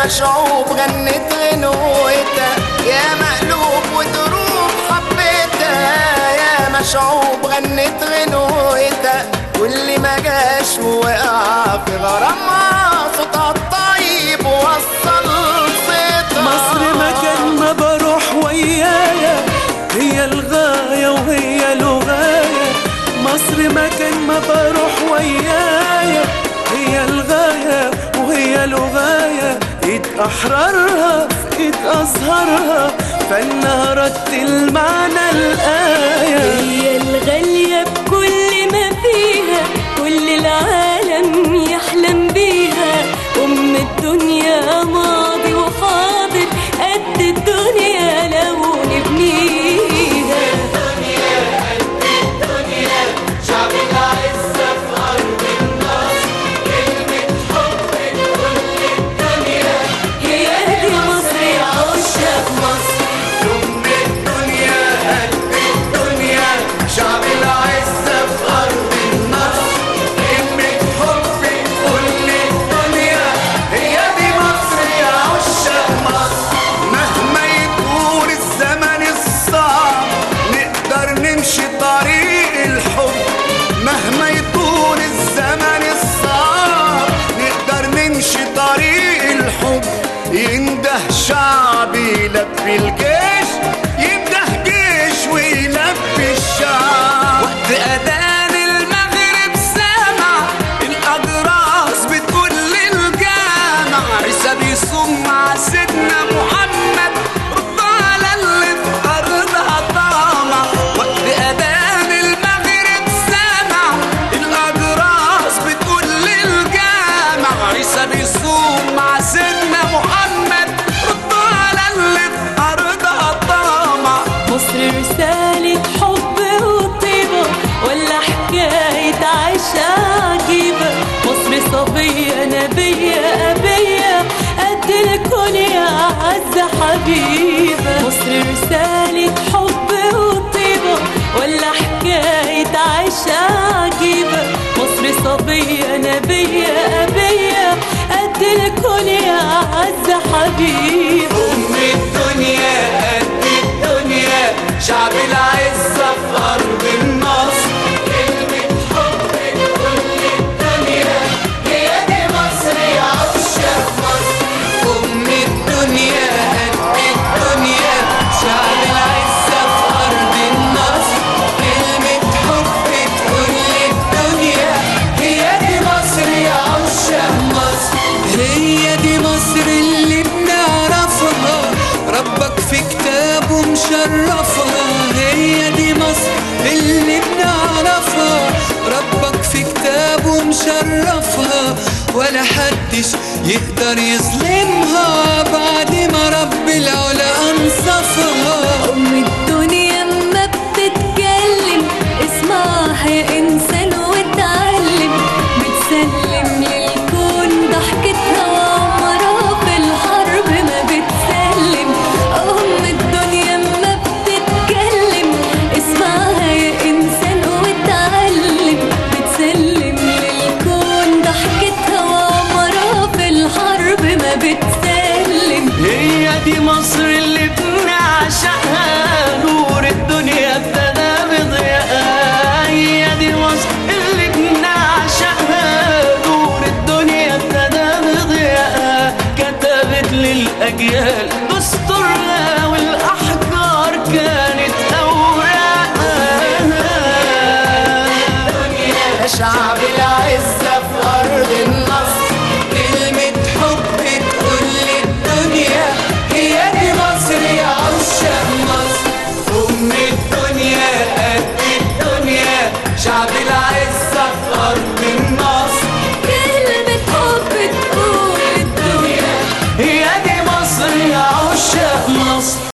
مشعوب غنت غنوتها يا مقلوب ودروب حبيتها يا مشعوب غنت غنوتها واللي ما جاش ووقع في غرامها صوتها الطيب وصل صيتها مصر مكان ما بروح ويايا هي الغاية وهي لغاية مصر مكان ما بروح ويايا هي الغاية وهي لغاية ايد احرارها في ايد ازهرها فانها رتل معنى الايه هي الغالية بكل ما فيها كل العالم يحلم بيها أم الدنيا ماضي وحاضر قد الدنيا لو نبنيها هي دي مصر يا عشاق مصر أم الدنيا قد الدنيا شعب العزة في أرض النصر كلمة حب كل الدنيا هي دي مصر يا عشاق مصر مهما يكون الزمن الصعب نقدر نمشي طريق الحب مهما يكون الزمن الصعب نقدر نمشي طريق الحب ينده شعب يلبي الجيش ينده جيش ويلبي الشعب وقت أذان المغرب سامع الأجراس بتقول للجامع عيسى بيصوم مع سيدنا محمد رد على اللي في أرضها طامع وقت أذان المغرب سامع الأجراس بتقول للجامع عيسى بيصوم مع سيدنا محمد رد على اللي في أرضها طامع مصر رسالة حب وطيبة ولا حكاية عيشة عجيبة مصر صبية نبية أبية قد الكون يا أعز حبيبة مصر رسالة حب وطيبة ولا حكاية عيشة عجيبة مصر صبية نبية أبية قد الكون يا أعز حبيبة أم الدنيا قد الدنيا شعب العزة في أرض النصر كلمة حب لكل الدنيا هي دي مصر يا عشاق مصر أم الدنيا قد الدنيا شعب العزة في أرض النصر كلمة حب لكل الدنيا هي دي مصر يا عشاق مصر هي دي مصر اللي بنعرفها ربك في كتابه مشرفها هي دي مصر اللي بنعرفها ربك في كتابه مشرفها ولا حدش يقدر يظلمها بعد ما رب العلا انصفها أم الدنيا ما بتتكلم اسمعها يا إنسان واتعلم بتسلم للكون ضحكتها وعمرها في الحرب ما بتسلم أم الدنيا ما بتتكلم اسمعها يا إنسان واتعلم بتسلم للكون ضحكتها وعمرها في الحرب ما بتسلم هي دي مصر اللي بنعشقها نور الدنيا ابتدى بضياءها هي دي مصر اللي بنعشقها نور الدنيا ابتدى بضياءها كتبت للأجيال دستور